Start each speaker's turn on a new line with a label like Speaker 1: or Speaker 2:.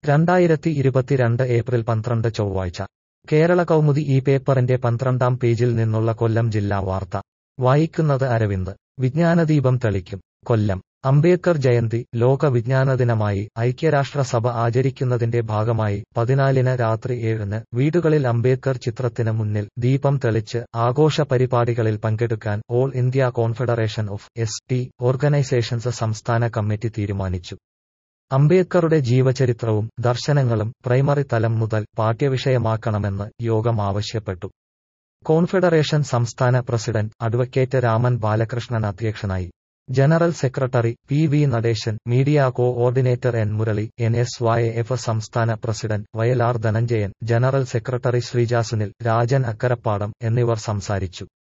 Speaker 1: രണ്ടായിരത്തി ഇരുപത്തിരണ്ട് ഏപ്രിൽ പന്ത്രണ്ട് ചൊവ്വാഴ്ച കേരള കൗമുദി ഈ പേപ്പറിന്റെ പന്ത്രണ്ടാം പേജിൽ നിന്നുള്ള കൊല്ലം ജില്ലാ വാർത്ത വായിക്കുന്നത് അരവിന്ദ് വിജ്ഞാനദീപം തെളിക്കും കൊല്ലം അംബേദ്കർ ജയന്തി ലോക വിജ്ഞാന ദിനമായി ഐക്യരാഷ്ട്രസഭ ആചരിക്കുന്നതിന്റെ ഭാഗമായി പതിനാലിന് രാത്രി ഏഴിന് വീടുകളിൽ അംബേദ്കർ ചിത്രത്തിന് മുന്നിൽ ദീപം തെളിച്ച് ആഘോഷ പരിപാടികളിൽ പങ്കെടുക്കാൻ all India confederation of S T organisations സംസ്ഥാന കമ്മിറ്റി തീരുമാനിച്ചു അംബേദ്കറുടെ ജീവചരിത്രവും ദർശനങ്ങളും പ്രൈമറി തലം മുതൽ പാഠ്യവിഷയമാക്കണമെന്ന് യോഗം ആവശ്യപ്പെട്ടു കോൺഫെഡറേഷൻ സംസ്ഥാന പ്രസിഡന്റ് അഡ്വക്കേറ്റ് രാമൻ ബാലകൃഷ്ണൻ അധ്യക്ഷനായി general secretary P V Natesan media coordinator N Murali N S Y F സംസ്ഥാന president Vayalar Dhananjayan general secretary Sreeja Sunil Rajan Akkarappadam എന്നിവർ സംസാരിച്ചു